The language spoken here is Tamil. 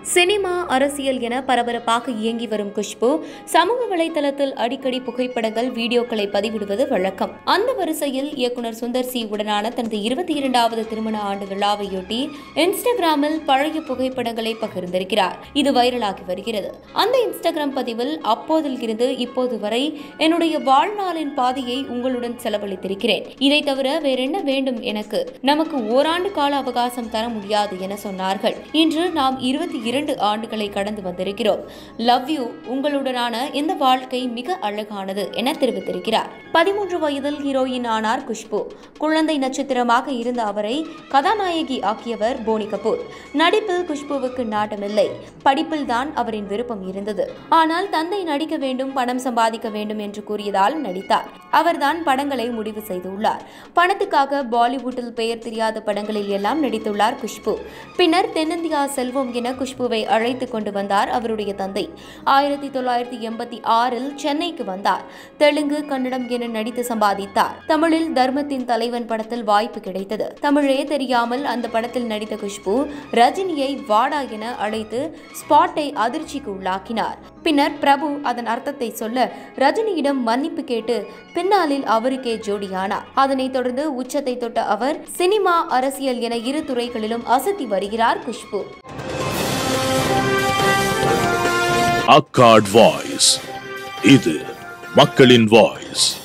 சினிமா அரசியல் என பரபரப்பாக இயங்கி வரும் குஷ்பு சமூக வலைதளத்தில் அடிக்கடி புகைப்படங்கள் வீடியோக்களை பதிவிடுவது வழக்கம் அந்த வரிசையில் இயக்குனர் சுந்தர் சி உடனான தனது இருபத்தி இரண்டாவது திருமண ஆண்டு விழாவையொட்டி இன்ஸ்டாகிராமில் பழைய புகைப்படங்களை பகிர்ந்திருக்கிறார் இது வைரலாகி வருகிறது அந்த இன்ஸ்டாகிராம் பதிவில் அப்போதில் இருந்து இப்போது வரை என்னுடைய வாழ்நாளின் பாதியை உங்களுடன் செலவழித்திருக்கிறேன் இதை தவிர வேறென்ன வேண்டும் எனக்கு நமக்கு ஓராண்டு கால அவகாசம் தர முடியாது என சொன்னார்கள் இன்று நாம் இருபத்தி இரண்டு ஆண்டுகளை கடந்து வந்திருக்கிறோம் லவ் யூ உங்களுடனான இந்த வாழ்க்கை மிக அழகானது என தெரிவித்திருக்கிறார் பதிமூன்று வயதில் ஹீரோயின் ஆனார் குஷ்பு குழந்தை நட்சத்திரமாக இருந்த அவரை கதாநாயகி ஆக்கியவர் போனி கபூர் நடிப்பில் குஷ்புவுக்கு நாட்டமில்லை படிப்பில் தான் அவரின் விருப்பம் இருந்தது ஆனால் தந்தை நடிக்க வேண்டும் பணம் சம்பாதிக்க வேண்டும் என்று கூறியதால் நடித்தார் அவர்தான் படங்களை முடிவு செய்துள்ளார் பணத்துக்காக பாலிவுட்டில் பெயர் தெரியாத படங்களில் எல்லாம் நடித்துள்ளார் குஷ்பு பின்னர் தென்னிந்தியா செல்வம் என குஷ்புவை அழைத்து கொண்டு வந்தார் அவருடைய தந்தை ஆயிரத்தி தொள்ளாயிரத்தி எண்பத்தி ஆறில் சென்னைக்கு வந்தார் தெலுங்கு கன்னடம் என நடித்து சம்பாதித்தார் தமிழில் தர்மத்தின் தலைவன் படத்தில் வாய்ப்பு கிடைத்தது தமிழே தெரியாமல் அந்த படத்தில் நடித்த குஷ்பு ரஜினியை வாடா என அழைத்து ஸ்பாட்டை அதிர்ச்சிக்கு உள்ளாக்கினார் பின்னர் பிரபு அதன் அர்த்தத்தை சொல்ல ரஜினியிடம் மன்னிப்பு கேட்டு பின்னாளில் அவருக்கே ஜோடியானார் அதனைத் தொடர்ந்து உச்சத்தை தொட்ட அவர் சினிமா அரசியல் என இரு துறைகளிலும் அசத்தி வருகிறார் குஷ்பு அக்காட் வாய்ஸ் இது மக்களின் வாய்ஸ்